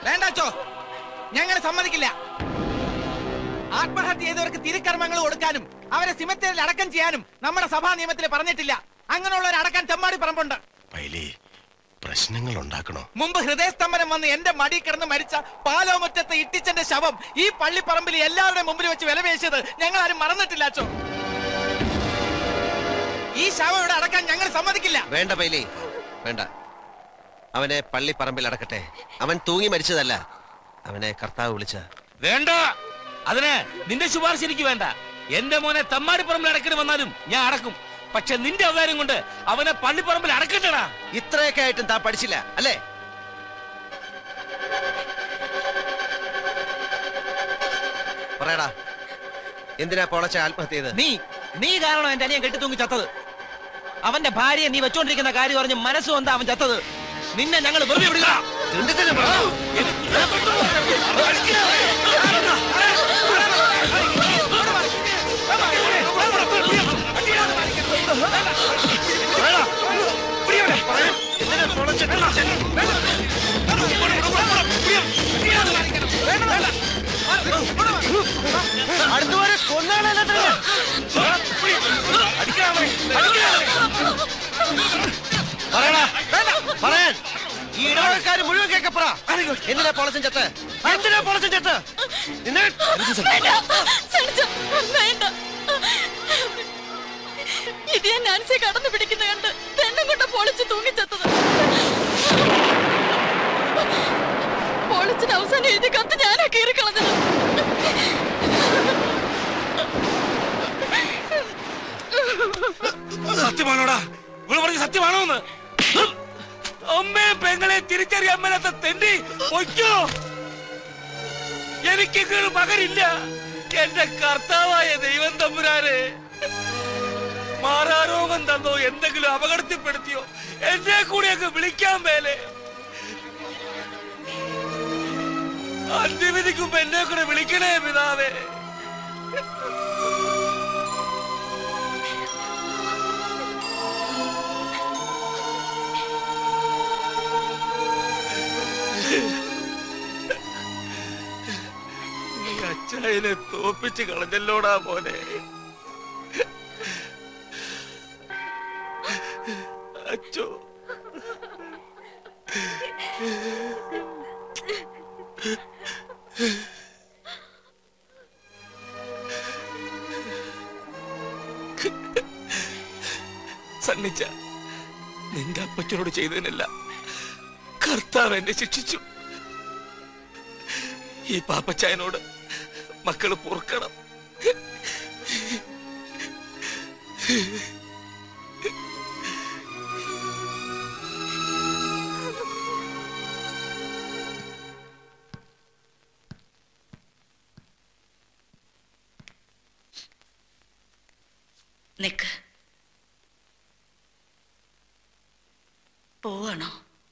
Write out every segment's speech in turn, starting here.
വേണ്ടാച്ചോ ഞങ്ങൾ സമ്മതിക്കില്ല ആത്മഹത്യ ചെയ്തവർക്ക് തിരുക്കർമ്മങ്ങൾ കൊടുക്കാനും അവരെ സിമത്തേരിൽ അടക്കം ചെയ്യാനും നമ്മുടെ സഭാ നിയമത്തിൽ പറഞ്ഞിട്ടില്ല അങ്ങനെയുള്ളവരെ അടക്കാൻ തെമ്മാടി പറമ്പുണ്ട് പൈലി പ്രശ്നങ്ങൾ ഉണ്ടാക്കണോ മുമ്പ് ഹൃദയസ്തംഭനം വന്ന് എന്റെ മടി കിടന്ന് മരിച്ച പാലോമുറ്റത്തെ ഇട്ടിച്ചന്റെ ശവം ഈ പള്ളിപ്പറമ്പിൽ എല്ലാവരുടെയും മുമ്പിൽ വെച്ച് വിലപേശിയത് ഞങ്ങൾ ആരും മറന്നിട്ടില്ല അച്ചോ ഈ ശവം ഇവിടെ അടക്കാൻ ഞങ്ങൾ സമ്മതിക്കില്ല വേണ്ട പൈലി വേണ്ട അവനെ പള്ളി പറമ്പിൽ അടക്കട്ടെ അവൻ തൂങ്ങി മരിച്ചതല്ല അവനെ കർത്താവ് വിളിച്ച വേണ്ട അതിന് നിന്റെ ശുപാർശ എനിക്ക് വേണ്ട എന്റെ മോനെ തമ്മാടിപ്പറമ്പിൽ അടക്കണ വന്നാലും ഞാൻ അടക്കും പക്ഷെ നിന്റെ അവതാരം കൊണ്ട് അവനെ പള്ളിപ്പറമ്പിൽ അടക്കട്ടടാ ഇത്രയൊക്കെ ആയിട്ടും താൻ പഠിച്ചില്ല അല്ലേ പറയടാ എന്തിനാ പൊളച്ച ആത്മഹത്യ ചെയ്ത് നീ നീ കാരണം എന്റെ അനിയൻ കെട്ടിത്തൂങ്ങി ചത്തത് അവന്റെ ഭാര്യയെ നീ വെച്ചോണ്ടിരിക്കുന്ന കാര്യം പറഞ്ഞ് മനസ്സ് വന്നാ അവൻ ചത്തത് നിന്നെ ഞങ്ങൾ വെറുതെ വിടുക അടുത്തുവരെ കൊന്നാണല്ലോ പറയടാ പറയാൻ ഈ ഇടവകക്കാർ മുഴുവൻ കേക്കപ്പറ എന്തിനാ പൊളച്ചൻ ചത്ത് എന്തിനാ പൊളച്ചൻ ചത്ത് നിന്നെ വേണ്ട ഇത് ഞാൻ നാൻസിയെ കടന്നു പിടിക്കുന്ന കണ്ട് തെണ്ണും കൊണ്ട് പൊളിച്ച് തൂങ്ങിച്ചെത്തത് പൊളിച്ചിന് അവസാനം എഴുതി കത്ത് ഞാനാ കീറി കളഞ്ഞത് സത്യമാണോടാ ഇവിടെ പറഞ്ഞ സത്യമാണോ എന്ന് അമ്മയെ പെങ്ങളെ തിരിച്ചറിയാൻ മേലാത്ത തെണ്ടി പൊയ്ക്കോ എനിക്ക് മകനില്ല എന്റെ കർത്താവായ ദൈവം തമ്പുരാനെ മാറാരോഗം തന്നോ എന്തെങ്കിലും അപകടത്തിൽപ്പെടുത്തിയോ എന്നെ കൂടി അങ്ങ് വിളിക്കാൻ മേലെ അന്ത്യവിധിക്കുമ്പോ എന്നെ കൂടെ വിളിക്കണേ പിതാവേ നീ അച്ചായനെ തോപ്പിച്ച് കളഞ്ഞല്ലോടാ മോനെ അച്ചോ സണ്ണിച്ച നിന്റെ അപ്പച്ചനോട് ചെയ്തതിനല്ല കർത്താവ് എന്നെ ശിക്ഷിച്ചു ഈ പാപ്പച്ചായനോട് മക്കള് പൊറുക്കണം നിക്ക് പോവാണോ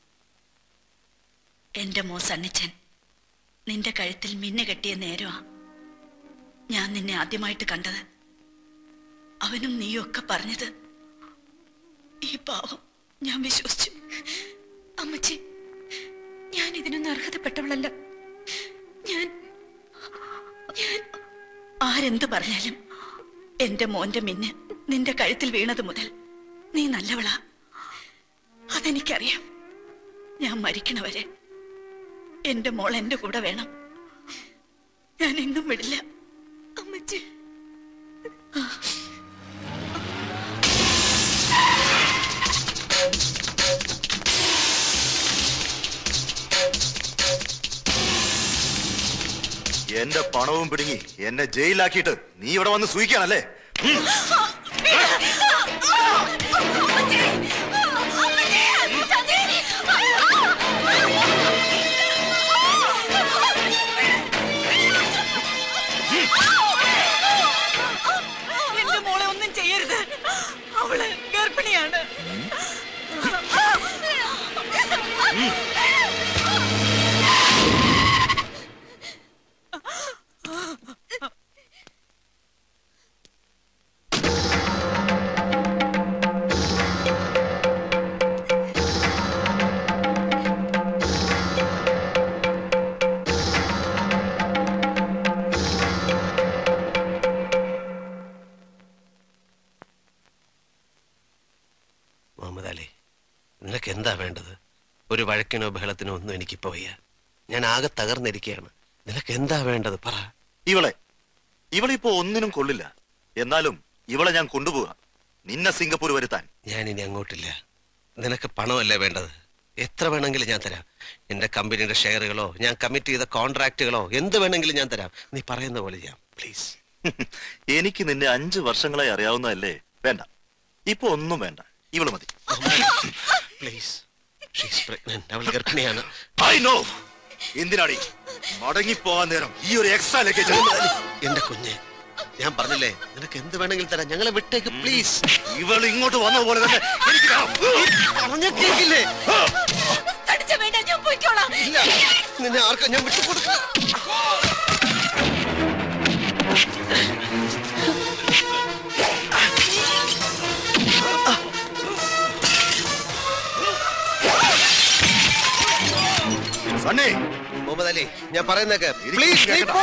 എന്റെ മോ സണ്ണിച്ചൻ നിന്റെ കഴുത്തിൽ മിന്നു കെട്ടിയ നേരമാ ഞാൻ നിന്നെ ആദ്യമായിട്ട് കണ്ടത് അവനും നീയും ഒക്കെ പറഞ്ഞത് ഈ പാവം ഞാൻ വിശ്വസിച്ചു അമ്മച്ചി ഞാൻ ഇതിനൊന്നും അർഹതപ്പെട്ടവളല്ല ഞാൻ ഞാൻ ആരെന്ത് പറഞ്ഞാലും എന്റെ മോന്റെ മിന്ന് നിന്റെ കഴുത്തിൽ വീണത് മുതൽ നീ നല്ലവളാ അതെനിക്കറിയാം ഞാൻ മരിക്കണവരെ എന്റെ മോൾ എന്റെ കൂടെ വേണം ഞാൻ എങ്ങും വിടില്ല അമ്മച്ചി എന്റെ പണവും പിടുങ്ങി എന്നെ ജയിലിലാക്കിയിട്ട് നീ ഇവിടെ വന്ന് സൂയിക്കാണല്ലേ എന്റെ മോളെ ഒന്നും ചെയ്യരുത് അവള് ഗർഭിണിയാണ് ആ എന്താ വേണ്ടത് ഒരു വഴക്കിനോ ബഹളത്തിനോ ഒന്നും എനിക്കിപ്പോ വയ്യ ഞാൻ ആകെ തകർന്നിരിക്കുകയാണ് നിനക്ക് എന്താ വേണ്ടത് പറ ഇവളെ ഇവളിപ്പോ ഒന്നിനും കൊള്ളില്ല എന്നാലും ഇവളെ ഞാൻ കൊണ്ടുപോകാം നിന്നെ സിംഗപ്പൂർ വരുത്താൻ ഞാൻ ഇനി അങ്ങോട്ടില്ല നിനക്ക് പണമല്ലേ വേണ്ടത് എത്ര വേണമെങ്കിലും ഞാൻ തരാം എന്റെ കമ്പനിയുടെ ഷെയറുകളോ ഞാൻ കമ്മിറ്റ് ചെയ്ത കോൺട്രാക്റ്റുകളോ എന്ത് വേണമെങ്കിലും ഞാൻ തരാം നീ പറയുന്ന പോലെ ചെയ്യാം പ്ലീസ് എനിക്ക് നിന്നെ അഞ്ചു വർഷങ്ങളായി അറിയാവുന്നതല്ലേ വേണ്ട ഇപ്പൊ ഒന്നും വേണ്ട ഇവള് മതി പ്ലീസ് ഷീസ് പ്രഗ്നന്റ് അവൾ ഗർഭിണിയാണ് ഐ നോ എന്തിനാടി മടങ്ങിപ്പോവാൻ നേരം ഈ ഒരു എക്സ്ട്രാ ലഗേജ് എന്റെ കുഞ്ഞ് ഞാൻ പറഞ്ഞില്ലേ നിനക്ക് എന്ത് വേണമെങ്കിലും തരാം ഞങ്ങളെ വിട്ടേക്ക് പ്ലീസ് ഇവൾ ഇങ്ങോട്ട് വന്ന പോലെ തന്നെ എനിക്ക് വേണം. പറഞ്ഞ കേക്കില്ലേ തടിച്ച വേണ്ട ഞാൻ പോയിക്കോളാം ഇല്ല നിന്നെ ആർക്കാ ഞാൻ വിട്ടുകൊടുക്കില്ല സണ്ണി മുഹമ്മദ് അലി ഞാൻ പറയുന്നേക്ക് എനിക്ക് പ്ലീസ് നീ കേൾക്കണ്ട. പോ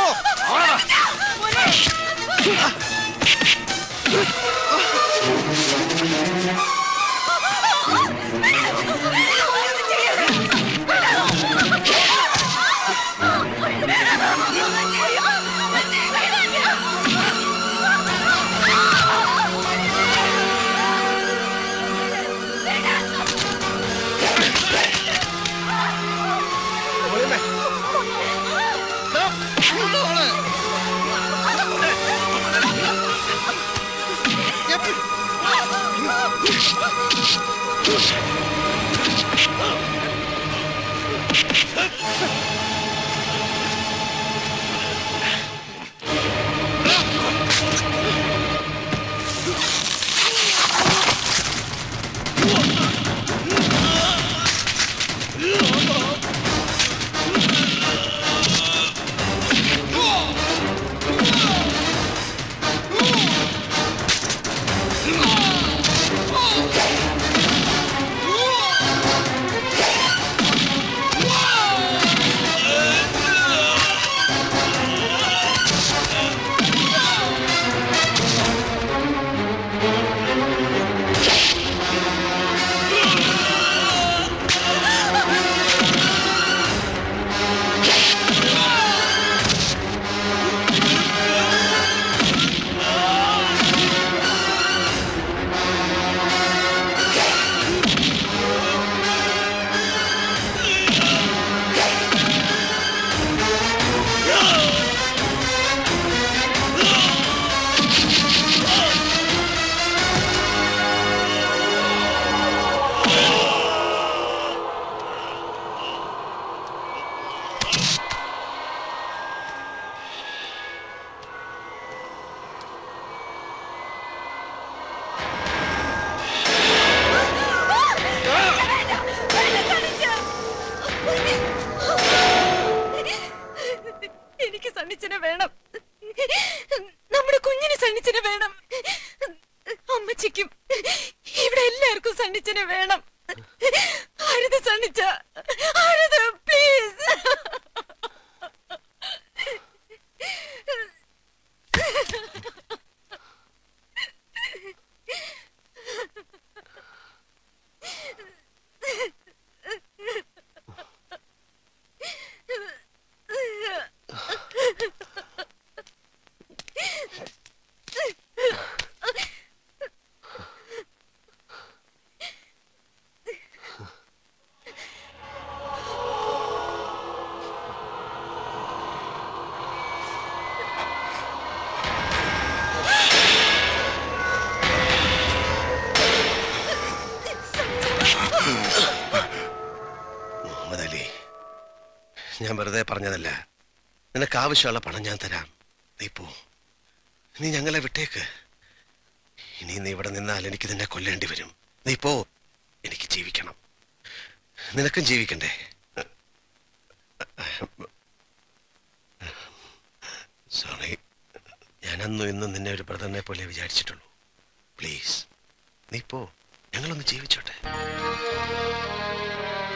എനിക്ക് സണ്ണിച്ചനെ വേണം നമ്മുടെ കുഞ്ഞിന് സണ്ണിച്ചനെ വേണം അമ്മച്ചിക്കും ഇവിടെ എല്ലാവർക്കും സണ്ണിച്ചനെ വേണം അരുത് സണ്ണിച്ച അരുത് പ്ലീസ് മുഹമ്മദ് അലി ഞാൻ വെറുതെ പറഞ്ഞതല്ല നിനക്ക് ആവശ്യമുള്ള പണം ഞാൻ തരാം നീ പോ നീ ഞങ്ങളെ വിട്ടേക്ക് ഇനി നീ ഇവിടെ നിന്നാൽ എനിക്ക് നിന്നെ കൊല്ലേണ്ടി വരും നീ പോ എനിക്ക് ജീവിക്കണം നിനക്കും ജീവിക്കണ്ടേ സോറി ഞാൻ അന്നും ഇന്നും നിന്നെ ഒരു ബ്രദറിനെ പോലെ വിചാരിച്ചിട്ടുള്ളൂ പ്ലീസ് നീ പോ ഞങ്ങളൊന്ന് ജീവിച്ചോട്ടെ